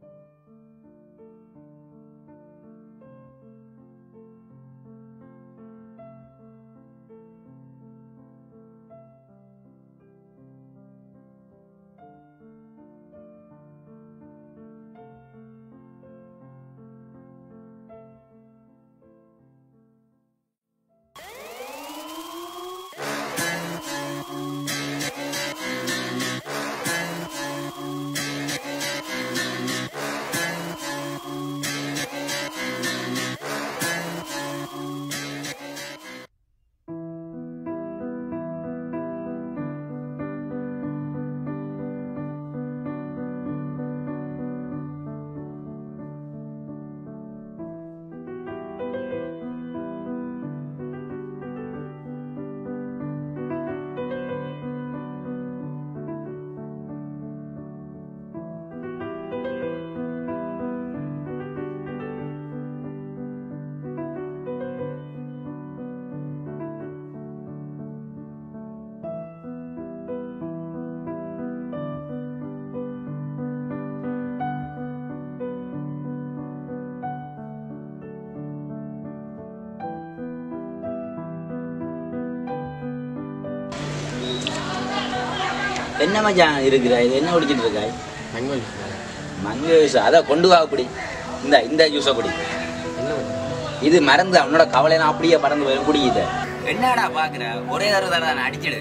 என்ன மச்சான் இருக்கிறா இது என்ன குடிச்சிட்டு இருக்காய் மேங்கோ ஜூஸ் மங்க ஜூஸ் அதான் கொண்டு வா அப்படி இந்த இந்த ஜூஸை குடி என்ன பண்ணுறது இது மறந்து அவனோட கவலையெல்லாம் அப்படியே பறந்து போயிடும் குடிக்கிட்ட என்னடா பாக்குற ஒரே தடவை தானே நான் அடிச்சிடு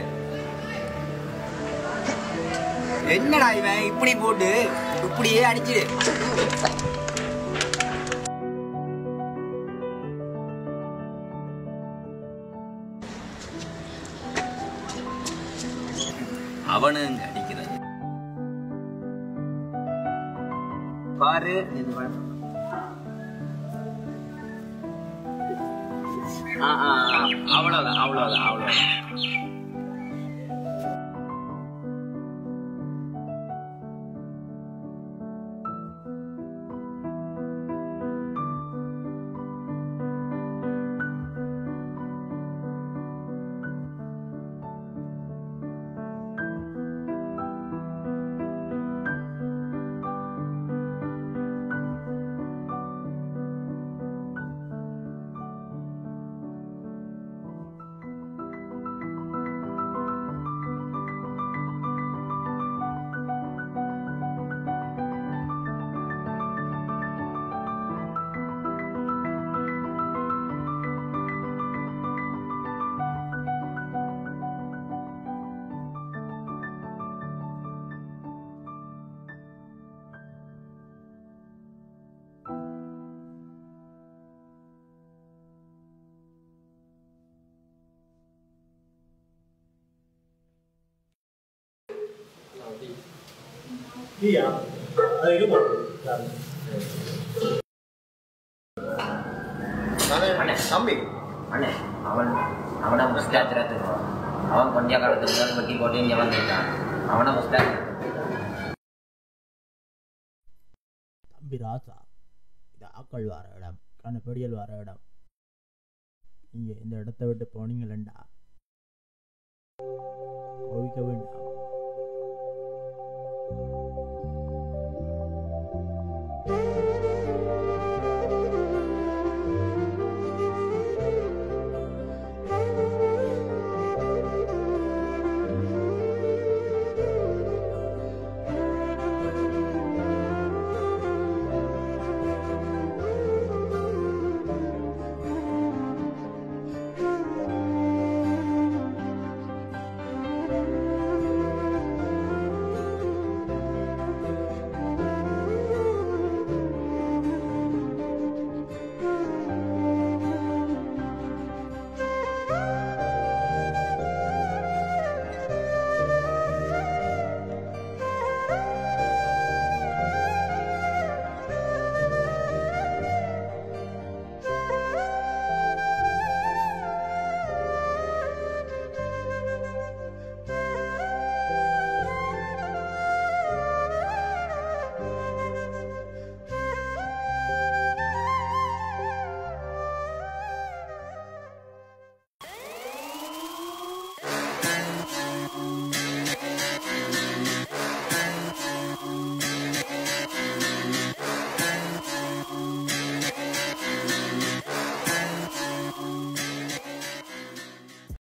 என்னடா இவன் இப்படி போட்டு இப்படியே அடிச்சிடு அவனுங்க அடிக்கிறது பாரு இது பாரு. ஆ ஆ ஆ. அவ்வளவுதான் அவ்வளவுதான் அவ்வளவுதான் டீயா அது இது போட்டு தம்பி அண்ணே அவன் அவனை முஸ்தாச்சிரத்துக்கு அவன் கொஞ்ச காலத்துக்கு முதல் வெட்டி போட்டு இங்கே வந்திருக்கான் அவனை முஸ்தாச்சிரத்து தம்பி ராசா இது ஆக்கள் வர இடம் கணப்படியல் வர இடம் நீங்க இந்த இடத்த விட்டு போனீங்களா கோவிக்க வேண்டாம்